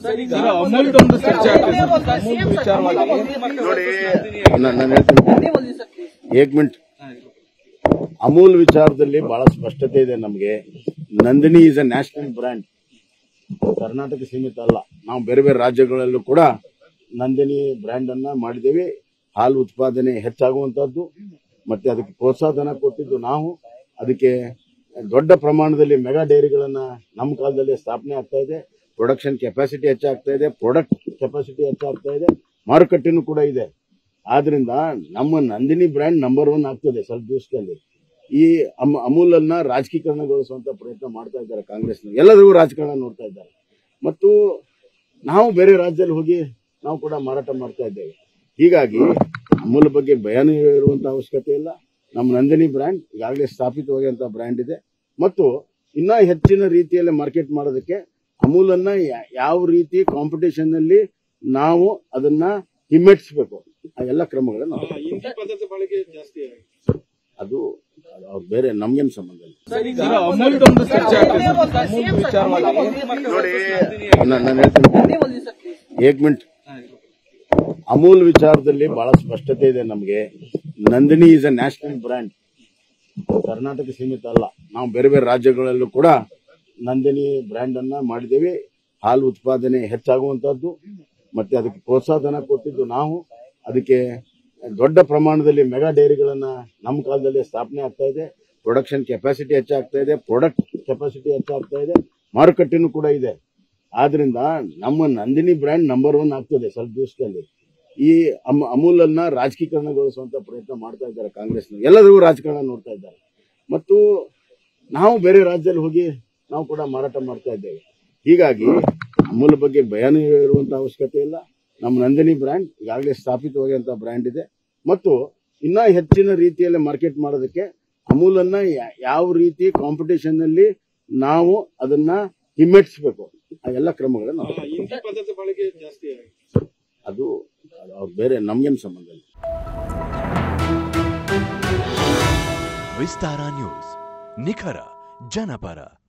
ಈಗ ಅಮೂಲ್ದೊಂದು ಚರ್ಚೆ ಆಗ್ತದೆ ಸರ್. ಅಮೂಲ್ ವಿಚಾರವಾಗಿ ನೋಡಿ ನಾನು ಹೇಳ್ತೀನಿ ಏಕ್ ಮಿನಿಟ್ ಅಮೂಲ್ ವಿಚಾರದಲ್ಲಿ ಬಹಳ ಸ್ಪಷ್ಟತೆ ಇದೆ ನಮಗೆ Nandini is a national brand Karnataka ಸೀಮಿತ ಅಲ್ಲ ನಾವು ಬೇರೆ ಬೇರೆ ರಾಜ್ಯಗಳಲ್ಲೂ ಕೂಡ ನಂದಿನಿ ಬ್ರ್ಯಾಂಡ್ ಅನ್ನ ಮಾಡಿದ್ದೇವೆ ಹಾಲು ಉತ್ಪಾದನೆ ಹೆಚ್ಚಾಗುವಂತದ್ದು ಮತ್ತೆ ಅದಕ್ಕೆ ಪ್ರೋತ್ಸಾಹಧನ ಕೊಟ್ಟಿದ್ದು ನಾವು ಅದಕ್ಕೆ ದೊಡ್ಡ ಪ್ರಮಾಣದಲ್ಲಿ ಮೆಗಾ ಡೈರಿಗಳನ್ನ ನಮ್ಮ ಕಾಲದಲ್ಲಿ ಸ್ಥಾಪನೆ ಆಗ್ತಾ ಇದೆ ಪ್ರೊಡಕ್ಷನ್ ಕೆಪಾಸಿಟಿ ಹೆಚ್ಚಾಗ್ತಾ ಇದೆ ಪ್ರಾಡಕ್ಟ್ ಕೆಪಾಸಿಟಿ ಹೆಚ್ಚಾಗ್ತಾ ಇದೆ ಮಾರುಕಟ್ಟೆನೂ ಕೂಡ ಇದೆ ಆದ್ರಿಂದ ನಮ್ಮ ನಂದಿನಿ ಬ್ರ್ಯಾಂಡ್ ನಂಬರ್ ಒನ್ ಆಗ್ತದೆ ಸ್ವಲ್ಪ ದಿವಸದಲ್ಲಿ ಈ ಅಮ್- ಅಮೂಲ್ ಅನ್ನ ರಾಜಕೀಕರಣಗೊಳಿಸುವಂತ ಪ್ರಯತ್ನ ಮಾಡ್ತಾ ಇದ್ದಾರೆ ಕಾಂಗ್ರೆಸ್ ಎಲ್ಲರಿಗೂ ರಾಜಕಾರಣ ನೋಡ್ತಾ ಇದ್ದಾರೆ ಮತ್ತು ನಾವು ಬೇರೆ ರಾಜ್ಯದಲ್ಲಿ ಹೋಗಿ ನಾವು ಕೂಡ ಮಾರಾಟ ಮಾಡ್ತಾ ಇದ್ದೇವೆ ಹೀಗಾಗಿ ಅಮೂಲ್ ಬಗ್ಗೆ ಭಯನೂ ಇರುವಂತ ಅವಶ್ಯಕತೆ ಇಲ್ಲ ನಮ್ಮ ನಂದಿನಿ ಬ್ರ್ಯಾಂಡ್ ಈಗಾಗಲೇ ಸ್ಥಾಪಿತವಾಗಿರುವಂತಹ ಬ್ರ್ಯಾಂಡ್ ಇದೆ ಮತ್ತು ಇನ್ನ ಹೆಚ್ಚಿನ ರೀತಿಯಲ್ಲಿ ಮಾರ್ಕೆಟ್ ಮಾಡೋದಕ್ಕೆ ಅಮೂಲ್ ಅನ್ನ ಯಾ- ಯಾವ ರೀತಿ ಕಾಂಪಿಟೇಷನ್ ನಲ್ಲಿ ನಾವು ಅದನ್ನ ಹಿಮ್ಮೆಟ್ಟಿಸಬೇಕು ಆ ಎಲ್ಲ ಕ್ರಮಗಳನ್ನು ನಾವು ಹಿಂದಿ ಪದದ ಬಳಕೆ ಜಾಸ್ತಿ ಅದು ಅದು ಅವ್ರು ಬೇರೆ ನಮ್ಗೇನು ಸಂಬಂಧ ಇಲ್ಲ ಈಗ ಅಮೂಲ್ದೊಂದು ಚರ್ಚೆ ಆಗ್ತದೆ ಸರ್. ಅಮೂಲ್ ವಿಚಾರವಾಗಿ ನೋಡಿ ನಾನು ಹೇಳ್ತೀನಿ ಏಕ್ ಮಿನಿಟ್ ಅಮೂಲ್ ವಿಚಾರದಲ್ಲಿ ಬಹಳ ಸ್ಪಷ್ಟತೆ ಇದೆ ನಮಗೆ Nandini is a national brand Karnataka ಸೀಮಿತ ಅಲ್ಲ ನಾವು ಬೇರೆ ಬೇರೆ ರಾಜ್ಯಗಳಲ್ಲೂ ಕೂಡ ನಂದಿನಿ ಬ್ರ್ಯಾಂಡ್ ಅನ್ನ ಮಾಡಿದ್ದೇವೆ ಹಾಲು ಉತ್ಪಾದನೆ ಹೆಚ್ಚಾಗುವಂತದ್ದು ಮತ್ತೆ ಅದಕ್ಕೆ ಪ್ರೋತ್ಸಾಹಧನ ಕೊಟ್ಟಿದ್ದು ನಾವು ಅದಕ್ಕೆ ದೊಡ್ಡ ಪ್ರಮಾಣದಲ್ಲಿ ಮೆಗಾ ಡೈರಿಗಳನ್ನ ನಮ್ಮ ಕಾಲದಲ್ಲಿ ಸ್ಥಾಪನೆ ಆಗ್ತಾ ಇದೆ ಪ್ರೊಡಕ್ಷನ್ ಕೆಪಾಸಿಟಿ ಹೆಚ್ಚಾಗ್ತಾ ಇದೆ ಪ್ರಾಡಕ್ಟ್ ಕೆಪಾಸಿಟಿ ಹೆಚ್ಚಾಗ್ತಾ ಇದೆ ಮಾರುಕಟ್ಟೆನೂ ಕೂಡ ಇದೆ ಆದ್ರಿಂದ ನಮ್ಮ ನಂದಿನಿ ಬ್ರ್ಯಾಂಡ್ ನಂಬರ್ ಒನ್ ಆಗ್ತದೆ ಸ್ವಲ್ಪ ದಿವಸದಲ್ಲಿ ಈ ಅಮ್- ಅಮೂಲ್ ಅನ್ನ ರಾಜಕೀಕರಣಗೊಳಿಸುವಂತ ಪ್ರಯತ್ನ ಮಾಡ್ತಾ ಇದ್ದಾರೆ ಕಾಂಗ್ರೆಸ್ ಎಲ್ಲರಿಗೂ ರಾಜಕಾರಣ ನೋಡ್ತಾ ಇದ್ದಾರೆ ಮತ್ತು ನಾವು ಬೇರೆ ರಾಜ್ಯದಲ್ಲಿ ಹೋಗಿ ನಾವು ಕೂಡ ಮಾರಾಟ ಮಾಡ್ತಾ ಇದ್ದೇವೆ ಹೀಗಾಗಿ ಅಮೂಲ್ ಬಗ್ಗೆ ಭಯನೂ ಇರುವಂತ ಅವಶ್ಯಕತೆ ಇಲ್ಲ ನಮ್ಮ ನಂದಿನಿ ಬ್ರ್ಯಾಂಡ್ ಈಗಾಗಲೇ ಸ್ಥಾಪಿತವಾಗಿರುವಂತಹ ಬ್ರ್ಯಾಂಡ್ ಇದೆ ಮತ್ತು ಇನ್ನ ಹೆಚ್ಚಿನ ರೀತಿಯಲ್ಲಿ ಮಾರ್ಕೆಟ್ ಮಾಡೋದಕ್ಕೆ ಅಮೂಲ್ ಅನ್ನ ಯಾ- ಯಾವ ರೀತಿ ಕಾಂಪಿಟೇಷನ್ ನಲ್ಲಿ ನಾವು ಅದನ್ನ ಹಿಮ್ಮೆಟ್ಟಿಸಬೇಕು ಆ ಎಲ್ಲ ಕ್ರಮಗಳನ್ನು ನಾವು ಹಿಂದಿ ಪದದ ಬಳಕೆ ಜಾಸ್ತಿ ಅದು ಅದು ಅವ್ರು ಬೇರೆ ನಮ್ಗೇನು ಸಂಬಂಧ ಇಲ್ಲ ವಿಸ್ತಾರ ನ್ಯೂಸ್ ನಿಖರ ಜನಪರ